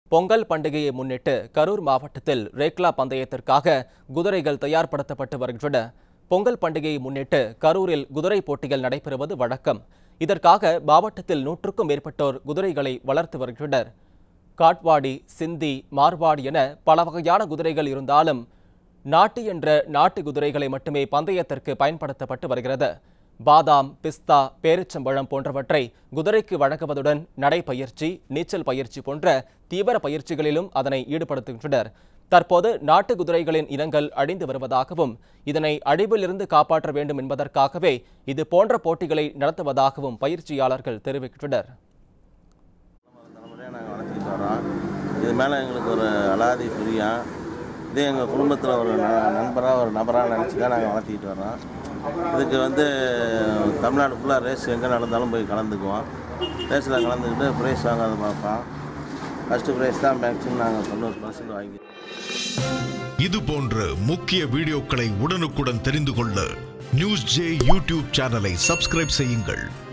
பொங்கல் பண்டிகையை முன்னிட்டு கரூர் மாவட்டத்தில் ரேக்லா பந்தயத்திற்காக குதிரைகள் தயார்படுத்தப்பட்டு வருகின்றன பொங்கல் பண்டிகையை முன்னிட்டு கரூரில் குதிரை போட்டிகள் நடைபெறுவது வழக்கம் இதற்காக மாவட்டத்தில் நூற்றுக்கும் மேற்பட்டோர் குதிரைகளை வளர்த்து வருகின்றனர் காட்வாடி சிந்தி மார்வாடி என பல வகையான குதிரைகள் இருந்தாலும் நாட்டு என்ற நாட்டு குதிரைகளை மட்டுமே பந்தயத்திற்கு பயன்படுத்தப்பட்டு வருகிறது பாதாம் பிஸ்தா பேரிச்சம்பழம் போன்றவற்றை குதிரைக்கு வழங்குவதுடன் நடைப்பயிற்சி நீச்சல் பயிற்சி போன்ற தீவிர பயிற்சிகளிலும் அதனை ஈடுபடுத்துகின்றனர் தற்போது நாட்டு குதிரைகளின் இனங்கள் அழிந்து வருவதாகவும் இதனை அழிவிலிருந்து காப்பாற்ற வேண்டும் என்பதற்காகவே இது போன்ற போட்டிகளை நடத்துவதாகவும் பயிற்சியாளர்கள் தெரிவிக்கின்றனர் தலைமுறையாக நாங்கள் வளர்த்திக்கிட்டு வரோம் இது மேலே எங்களுக்கு ஒரு அலாதி பிரியம் இதே எங்கள் குடும்பத்தில் ஒரு ந நண்பராக ஒரு நபராக நினச்சி தான் நாங்கள் வளர்த்திக்கிட்டு வரோம் இதுக்கு வந்து தமிழ்நாடு ஃபுல்லாக ரேஸ் எங்கே நடந்தாலும் போய் கலந்துக்குவோம் ரேஸில் கலந்துக்கிட்டு ப்ரைஸ் வாங்காத பார்ப்போம் ஃபஸ்ட்டு ப்ரைஸ் தான் மேக்ஸிமம் நாங்கள் தொண்ணூறு பர்சன்ட் வாங்கி இது போன்ற முக்கிய வீடியோக்களை உடனுக்குடன் தெரிந்து கொள்ள நியூஸ் ஜே யூடியூப் சேனலை சப்ஸ்கிரைப் செய்யுங்கள்